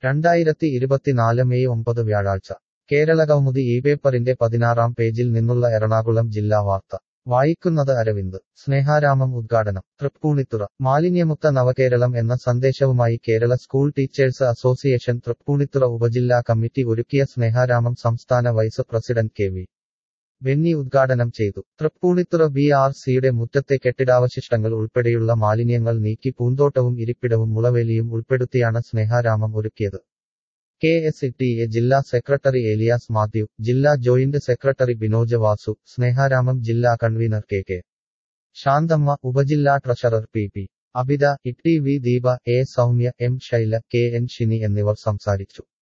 രണ്ടായിരത്തി ഇരുപത്തിനാല് മെയ് ഒമ്പത് വ്യാഴാഴ്ച കേരളകൗമുദി ഈ പേപ്പറിന്റെ പതിനാറാം പേജിൽ നിന്നുള്ള എറണാകുളം ജില്ലാ വാർത്ത വായിക്കുന്നത് അരവിന്ദ് സ്നേഹാരാമം ഉദ്ഘാടനം തൃപ്പൂണിത്തുറ മാലിന്യമുക്ത നവകേരളം എന്ന സന്ദേശവുമായി Kerala school teachers association Tripunithura ഉപജില്ലാ കമ്മിറ്റി ഒരുക്കിയ സ്നേഹാരാമം സംസ്ഥാന vice president K V Benny ഉദ്ഘാടനം ചെയ്തു തൃപ്പൂണിത്തുറ ബി ആർ സിയുടെ മുറ്റത്തെ കെട്ടിടാവശിഷ്ടങ്ങൾ ഉൾപ്പെടെയുള്ള മാലിന്യങ്ങൾ നീക്കി പൂന്തോട്ടവും ഇരിപ്പിടവും മുളവേലിയും ഉൾപ്പെടുത്തിയാണ് സ്നേഹാരാമം ഒരുക്കിയത് കെ എസ് ടി എ ജില്ലാ സെക്രട്ടറി ഏലിയാസ് മാത്യു ജില്ലാ ജോയിന്റ് സെക്രട്ടറി ബിനോജ് വാസു സ്നേഹാരാമം ജില്ലാ കൺവീനർ കെ കെ ശാന്തമ്മ ഉപജില്ലാ treasurer P P Abitha E T V Deepa A Soumya M Shaila K N Shini എന്നിവർ സംസാരിച്ചു